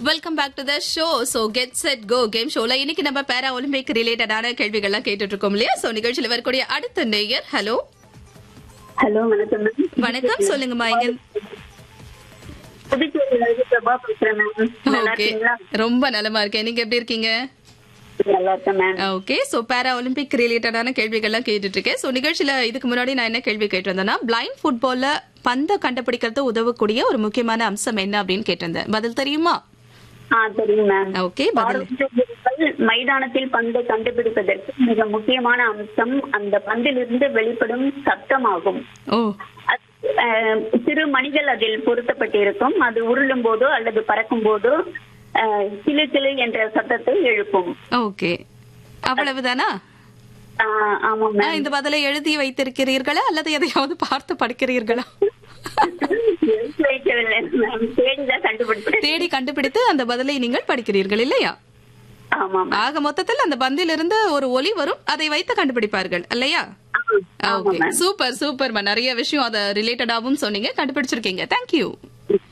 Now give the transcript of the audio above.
welcome back to the show so get set go game ஷோல இன்னைக்கு நம்ம பேரா ஒலிம்பிக் ரிலேட்டடான கேள்விகள்லாம் கேட்டுட்டு இருக்கோம் இல்லையா சோ நிகழ்ச்சியில வரக்கூடிய அடுத்த நேயர் ஹலோ ஹலோ வணக்கம் மேம் வணக்கம் சொல்லுங்கம்மா இங்க புதுச்சேரியில இருந்து பிரபா பேசுறேன் மேம் நல்லா ஓகே இருக்கீங்களா ரொம்ப நலமா இருக்கேன் நீங்க எப்படி இருக்கீங்க நல்லா இருக்கேன் ma'am okay so para Olympic ரிலேட்டடான கேள்விகள்லாம் கேட்டுட்டு இருக்கேன் சோ நிகழ்ச்சியில இதுக்கு முன்னாடி நான் என்ன கேள்வி கேட்டிருந்தேன்னா பிளைண்ட் ஃபுட்பால்ல பந்த கண்டுபிடிக்கிறது உதவக்கூடிய ஒரு முக்கியமான அம்சம் என்ன அப்படின்னு கேட்டிருந்தேன் பதில் தெரியுமா ஆ தெரியும் மேம் ஓகே பதில் பார்வையாளர்கள் மைதானத்தில் பந்தை கண்டுபிடிப்பதற்கு மிக முக்கியமான அம்சம் அந்த பந்திலிருந்து வெளிப்படும் சத்தமாகும் ஓ அது, அஹ், சிறு மணிகள் அதில் பொருத்தப்பட்டிருக்கும் அது உருளும் போதோ அல்லது பறக்கும் போதோ அஹ், கிளு கிளு என்ற சத்தத்தை எழுப்பும் ஓகே அவ்வளவுதானா ஆஹ், ஆமா ஆ, மேம் இந்த பதிலை எழுதி வைத்திருக்கிறீர்களா அல்லது எதையாவது பார்த்து படிக்கிறீர்களா எழுதி வைக்கவில்லை மேம் தேடிதான் கண்டுபிடிப்பேன் தேடி கண்டுபிடித்து அந்த பதிலை நீங்கள் படிக்கிறீர்கள் இல்லையா ஆமா மேம் ஆக மொத்தத்தில் அந்த பந்திலிருந்து ஒரு ஒலி வரும் அதை வைத்து கண்டுபிடிப்பார்கள் இல்லையா ஆமா ஓகே மேம் சூப்பர் சூப்பர் நிறைய விஷயம் அத ரிலேட்டடாவும் சொன்னீங்க கண்டுபிடிச்சிருக்கீங்க தேங்க்யூ